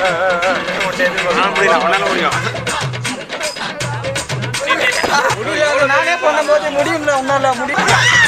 முடியும் உன்னால முடியும் நானே பண்ணும்போது முடியும்ல உன்னால முடியும்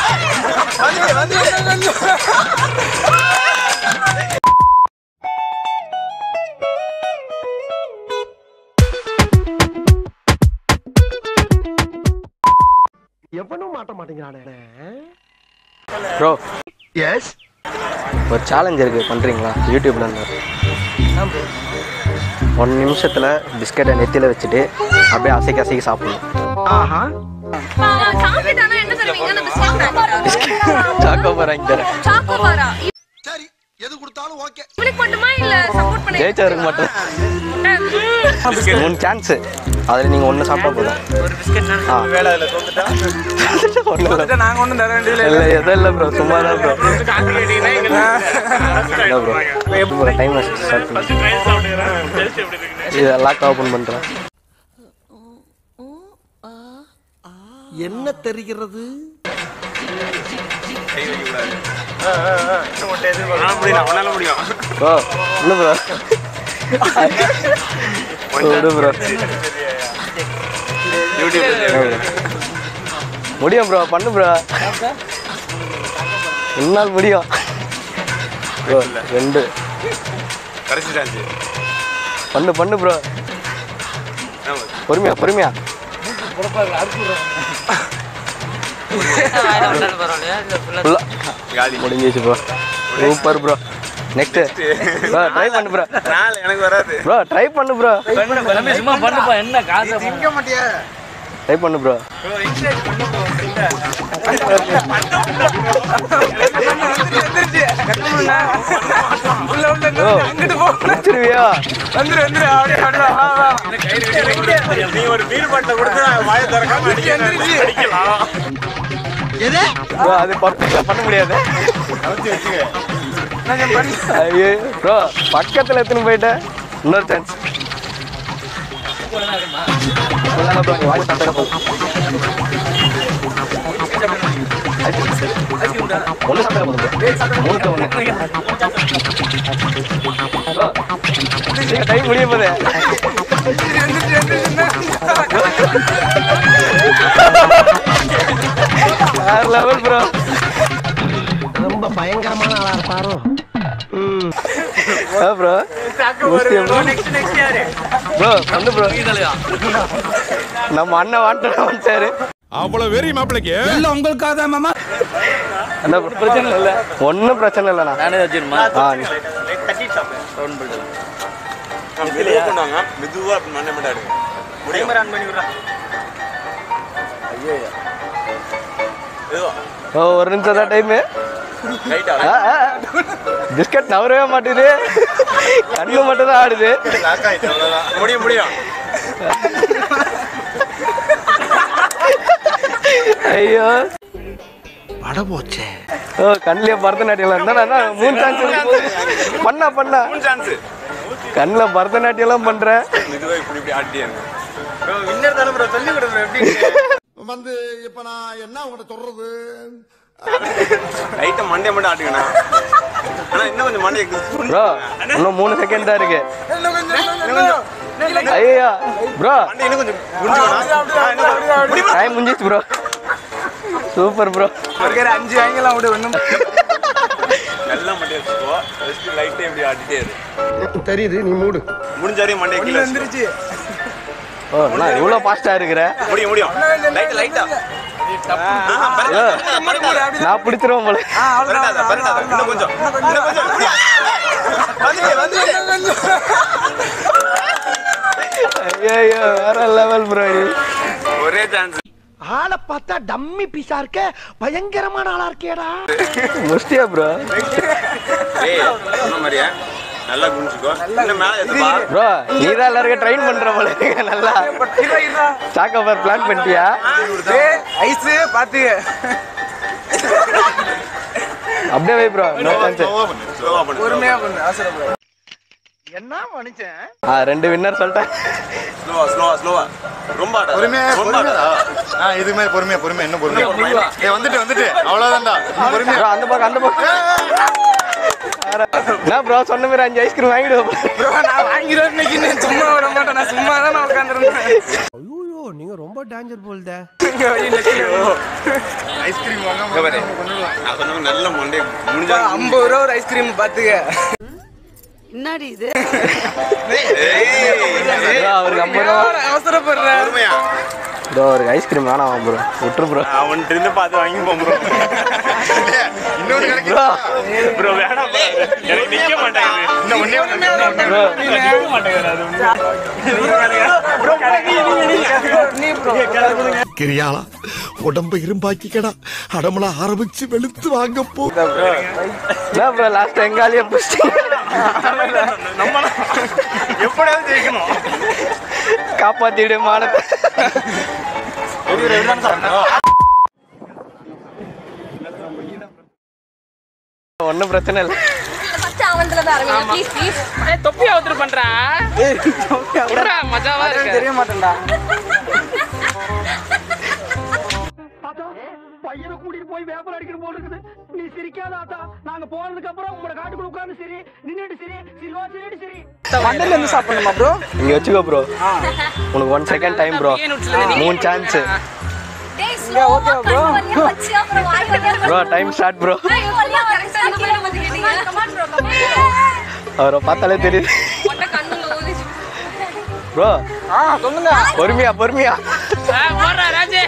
எவனும் மாட்ட மாட்டேங்கிறானே ப்ரோ எஸ் ஒரு சேலஞ்ச் இருக்குது பண்ணுறீங்களா யூடியூப்ல இருந்து ஒன் நிமிஷத்தில் பிஸ்கட்டை நெத்தியில் வச்சுட்டு அப்படியே அசைக்க அசைக்க சாப்பிடணும் ஆஹா சாப்பிட்டானா என்ன தருவீங்க அந்த பிஸ்கட் சாக்கோ வாங்கி தரேன் சாக்கோபாரா சரி எது கொடுத்தாலும் ஓகே இவனுக்கு மட்டுமா இல்ல சப்போர்ட் பண்ண ஜெயிச்சவருக்கு மட்டும் மூணு சான்ஸு அதில் நீங்கள் ஒன்று சாப்பிட்டா போதும் ஒரு பிஸ்கட் ஆ. வேலை அதில் தோத்துட்டா ஒன்றும் இல்லை தோத்துட்டா நாங்க ஒன்றும் தர வேண்டியதில்லை இல்லை எதுவும் இல்லை ப்ரோ சும்மா தான் ப்ரோ இல்லை ப்ரோ ப்ரோ டைம் ஸ்டார்ட் பண்ணி இதெல்லாம் ஓப்பன் பண்ணுறேன் என்ன தெரிகிறது கை வைக்கக்கூடாது முடியும் உன்னால முடியும் ப்ரோ இல்லை ப்ரோ விடு ப்ரோ யூடியூப் முடியும் ப்ரோ பண்ணு ப்ரோ என்னால் முடியும் ப்ரோ ரெண்டு கடைசி சான்ஸ் பண்ணு பண்ணு ப்ரோ பொறுமையா பொறுமையா ஃபுல்லா காலி முடிஞ்சிச்சு bro super bro next bro try பண்ணு ப்ரோ நாள் எனக்கு வராது ப்ரோ ட்ரை பண்ணு ப்ரோ சும்மா பண்ணுப்பா என்ன காசு ட்ரை பண்ணு ப்ரோ ப்ரோ முடிச்சிருவியா வந்துரு வந்துரு அப்படியே அப்படியே நீ ஒரு பீர் பாட்டில் கொடுத்து வாயை திறக்காம அடிக்க அடிக்கலாம் ப்ரோ அது பர்ஃபெக்டாக பண்ண முடியாது ஐயோ ப்ரோ பக்கத்தில் எடுத்துன்னு போயிட்டேன் இன்னொரு சான்ஸ் வாய் சாப்பிட்டா போதும் ஒன்று சாப்பிட்டா போதும் மூணுக்கு ஒன்று டைம் முடிய போதே வேற லெவல் ப்ரோ ரொம்ப பயங்கரமான ஆளா இருப்பாரோ ப்ரோ ப்ரோ வந்து ப்ரோ நம்ம அண்ணன் வாட்ட வந்துட்டாரு அவ்வளவு வெறி மாப்பிளைக்கு எல்லாம் உங்களுக்காக தான் மாமா என்ன பிரச்சனை இல்லை ஒன்றும் பிரச்சனை இல்லைண்ணா நானே வச்சிருமா ஆ மெதுவாக பண்ணுவாங்க மெதுவாக அப்படி மண்ணை மட்டும் எடுங்க முடியும் ஆன் பண்ணி விடுறா மெதுவா ஓ ஒரு நிமிஷம் தான் டைமு ரைட்டா பிஸ்கட் நவரவே மாட்டேது கண்ணு மட்டும் தான் ஆடுது லாக் ஆயிடுச்சு அவ்வளோதான் முடியும் முடியும் ஐயோ பட போச்சே ஓ கண்ணிலே பரதநாட்டியம் இருந்தா மூணு சான்ஸ் பண்ணா பண்ணா மூணு சான்ஸ் கண்ணில் பரதநாட்டியம்லாம் பண்ணுறேன் மெதுவாக இப்படி இப்படி ஆட்டியே இருங்க ப்ரோ வின்னர் தானே ப்ரோ சொல்லி கொடுங்க எப்படி வந்து இப்ப நான் என்ன உங்கள்கிட்ட சொல்றது லைட்டாக மண்டே மட்டும் ஆட்டுங்கண்ணா ஆனால் இன்னும் கொஞ்சம் மண்டே ப்ரோ இன்னும் மூணு செகண்ட் தான் இருக்கு ஐயா ப்ரோ மண்டே இன்னும் கொஞ்சம் புரிஞ்சுக்கணும் டைம் முடிஞ்சிச்சு ப்ரோ சூப்பர் ப்ரோ ஒரு அஞ்சு வாங்கலாம் விடு ஒன்றும் நல்லா மண்டே வச்சுக்கோ ஜஸ்ட் லைட்டாக இப்படி ஆட்டிட்டே இரு தெரியுது நீ மூடு முடிஞ்ச வரையும் மண்டே கீழே வச்சுக்கோ. வந்துருச்சு ஓ நான் இவ்வளோ ஃபாஸ்ட்டாக இருக்கிறேன் முடியும் முடியும் லைட் லைட்டா ஐயோ, நான் பிடிச்சிருவேன் போல பரட்டாத பரட்டாத இன்னும் கொஞ்சம் இன்னும் கொஞ்சம் வந்து வந்து ஐயோ வேற லெவல் ப்ரோ ஒரே சான்ஸ் ஆளை பார்த்தா டம்மி பீஸா இருக்க பயங்கரமான ஆளா இருக்கேடா முடிச்சியா ப்ரோ ஏய் சொன்ன மாதிரியா நல்லா குனிச்சுக்கோ இன்னும் மேலே எதுப்பா ப்ரோ நீ தான் எல்லாருக்கும் ட்ரெயின் பண்ற போல இருக்கு நல்லா சாக்கோபார் பிளான் பண்ணிட்டியா ஐஸ் பாத்து அப்படியே வை ப்ரோ நோ சான்ஸ் ஸ்லோவா பண்ணு ஸ்லோவா பண்ணு பொறுமையா பண்ணு அவசரப்பட என்ன மனுஷன் ஆ ரெண்டு வின்னர் சொல்லிட்டேன் ஸ்லோவா ஸ்லோவா ஸ்லோவா ரொம்ப ஆடாத. பொறுமையா ரொம்ப பொறுமையா ஆடாத. ஆ இது மாதிரி பொறுமையா பொறுமையா இன்னும் பொறுமையா ஏ வந்துட்டு வந்துட்டு அவ்வளவுதான்டா இன்னும் பொறுமையா Bro, அந்த பக்கம் அந்த பக்கம் என்ன ப்ரோ சொன்ன மாதிரி அஞ்சு ஐஸ்கிரீம் வாங்கிடுவோம் ப்ரோ நான் வாங்கிடுவேன் இன்னைக்கு நீ சும்மா விட மாட்டேன் நான் சும்மா தான் நான் உட்காந்துருந்தேன் ஐயோ நீங்க ரொம்ப டேஞ்சர் போல்தே ஐஸ்கிரீம் வாங்க இங்க பாரு. நான் சொன்ன மாதிரி நல்ல மண்டே முடிஞ்சா ஐம்பது ரூபா ஒரு ஐஸ்கிரீம் பாத்துக்க என்னடி இது ப்ரோ அவருக்கு ஐம்பது ரூபா அவசரப்படுற பொறுமையா ப்ரோ அவருக்கு ஐஸ்கிரீம் வேணாம் ப்ரோ விட்டுரு ப்ரோ அவன்கிட்ட இருந்து பார்த்து வாங்கி போம் ப்ரோ இன்னொன்று கிடைக்கும் ப்ரோ ப்ரோ வேணாம் bro. எனக்கு நிக்க மாட்டேங்குது இன்னும் ஒண்ணே ஒண்ணு ப்ரோ நிக்க மாட்டேங்குது அது நீ ப்ரோ கிரியாளா உடம்ப இரும்பாக்கிக்கடா அடமலா ஆரம்பிச்சு வெளுத்து வாங்க போ என்ன ப்ரோ லாஸ்ட் எங்காலியே பிடிச்சிட்டீங்க நம்ம எப்படியாவது ஜெயிக்கணும் காப்பாத்திடு மானத்தை ஒன்றும் பிரச்சனை இல்லை ஃபர்ஸ்ட் அவன்ல தான் ஆரம்பிங்க ப்ளீஸ் ப்ளீஸ் தொப்பி அவுத்துட்டு பண்றா விட்றா, மஜாவா இருக்கு தெரிய மாட்டேன்டா பையனை கூட்டிட்டு போய் வேப்பர் அடிக்கிற போல இருக்குது நீ சிரிக்காத ஆத்தா நாங்க போனதுக்கு அப்புறம் உங்களோட காட்டுக்குள்ள உட்கார்ந்து சரி நின்னுட்டு சரி சிரிவா சரி சரி மண்டல இருந்து சாப்பிடணுமா ப்ரோ இங்கே வச்சுக்கோ ப்ரோ உனக்கு ஒன் செகண்ட் டைம் ப்ரோ மூணு சான்ஸ் டேய் ஸ்லோவா கட் பண்ணி வச்சு அப்புறம் வாய் வழியா ப்ரோ டைம் ஸ்டார்ட் ப்ரோ வாய் வழியா கரெக்ட்டா கீழ வந்து கேட்டீங்க கமான் ப்ரோ அவரை பார்த்தாலே தெரியுது ஒட்ட கண்ணுல ஊதிச்சு ப்ரோ ஆ சொல்லுங்க பொறுமையா பொறுமையா போடுறா ராஜே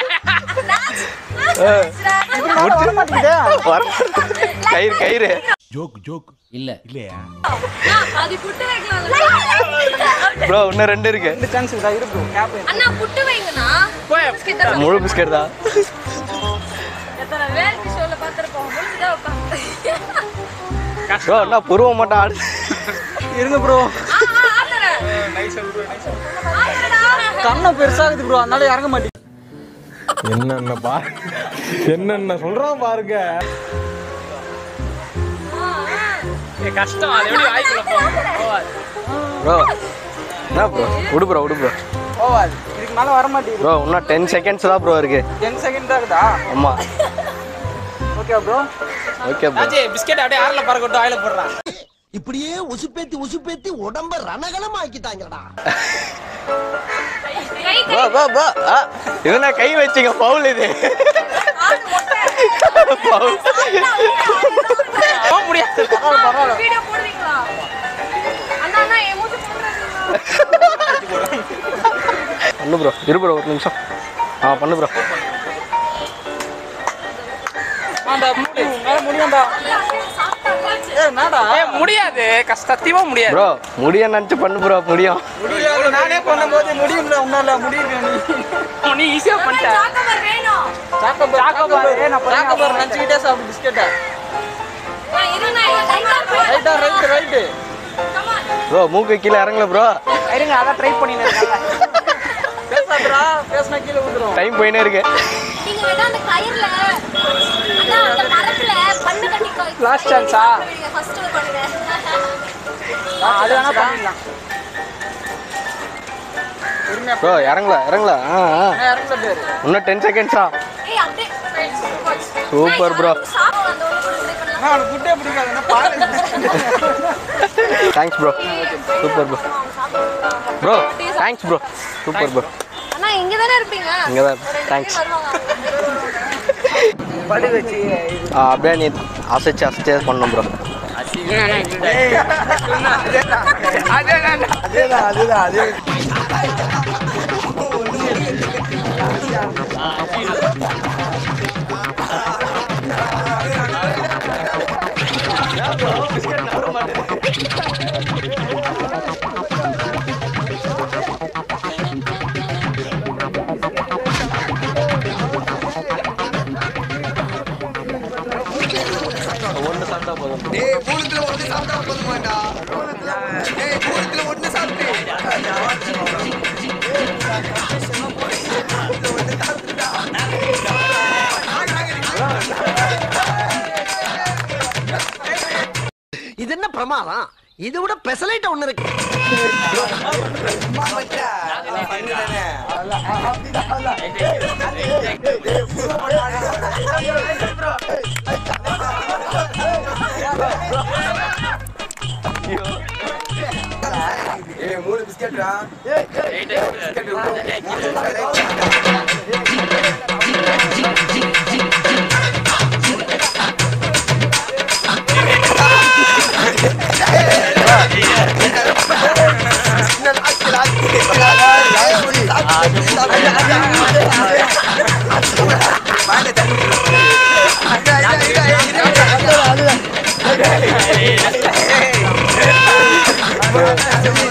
ஆ, முடிச்சு. வர கயிறு கயிறு ஜோக் ஜோக் இல்ல இல்லையா அது புட்டு வைக்கலாம் ப்ரோ இன்னும் ரெண்டு இருக்கு சான்ஸ் இதா இரு ப்ரோ கேப் அண்ணா புட்டு வைங்கண்ணா பிஸ்கெட் தான் முழு பிஸ்கட் தான் எத்தனை வேலைக்கு ஷோல பாத்துருப்போம் முடிச்சுதான் உட்காந்து ப்ரோ என்ன புருவம் மட்டும் ஆடு இருங்க ப்ரோ ஆ ஆ ஆத்துறேன் ஆத்துறடா கண்ணம் பெருசாகுது ப்ரோ அதனால இறங்க மாட்டேங்குது என்னென்ன பா என்னென்ன சொல்றான் பாருங்க கஷ்டம் அது எப்படி வாய்க்குள்ள போவாது ப்ரோ என்ன ப்ரோ விடு ப்ரோ விடு ப்ரோ போவாது இதுக்கு மேல வர மாட்டேங்குது ப்ரோ இன்னும் டென் செகண்ட்ஸ் தான் ப்ரோ இருக்கு டென் செகண்ட் தான் இருக்குதா ஆமா ஓகே ப்ரோ ஓகே ப்ரோ ராஜே பிஸ்கெட் அப்படியே ஆறுல பறக்கட்டும் ஆயில போடுறான் இப்படியே உசுப்பேத்தி உசுப்பேத்தி உடம்ப ரணகலம் ஆக்கிட்டாங்கடா கை ப்ரோ ப்ரோ ப்ரோ ஆ இதுனா கை வச்சுங்க பவுல் இது பவுல் போக முடியாது பரவாயில்ல பரவாயில்ல வீடியோ போடுவீங்களா அண்ணா அண்ணா எமோஜி போடுறது பண்ணு ப்ரோ இரு ப்ரோ ஒரு நிமிஷம் ஆ பண்ணு ப்ரோ ஆண்டா மேல முடியும்டா ஏ என்னடா ஏ முடியாது கஷ்ட சத்தியமா முடியாது ப்ரோ முடிய நினச்சி பண்ணு ப்ரோ முடியும் முடியல நானே பண்ணும்போது முடியும்ல உன்னால முடியுது நீ நீ ஈஸியா பண்ணிட்ட சாக்கோபார் வேணும் சாக்கோபார் சாக்கோபார் நான் சாக்கோபார் நினைச்சிட்டே சாப்பிடு பிஸ்கெட்ட நான் இருண்ணா லைட்டா ரைட்டா ரைட் ரைட் ப்ரோ மூக்கு கீழே இறங்கல ப்ரோ இருங்க அதான் ட்ரை பண்ணினேன் பேசாதடா பேசினா கீழே விழுந்துரும் டைம் போயினே இருக்கு நீங்க வேணா அந்த கயிறுல அண்ணா அந்த மரத்துல பண்ணு கட்டி Last chance ஆ? ஃபர்ஸ்ட் பண்ணுங்க அது வேணா பண்ணிடலாம் ப்ரோ இறங்கல இறங்கல ஆ ஆ நான் இறங்கல பேரு இன்னும் டென் செகண்ட்ஸா ஏய் அப்படியே Super bro. சாப்பிட அந்த ஒண்ணு ட்ரை பண்ணலாம் நான் அவனுக்கு ஃபுட்டே பிடிக்காதுன்னா பாரு thanks bro super bro bro thanks bro super bro அண்ணா இங்க தானே இருப்பீங்க இங்கே தான் தேங்க்ஸ் படி வச்சு அப்படியே நீ அசைச்சு அசைச்சே பண்ணணும் ப்ரோ அதேதான் அதேதான் அதே ஒன்று சாப்பிட்டா போதும் இது என்ன பிரமாதம் இதை விட பெசலைட் ஒண்ணு இருக்கு ஏய்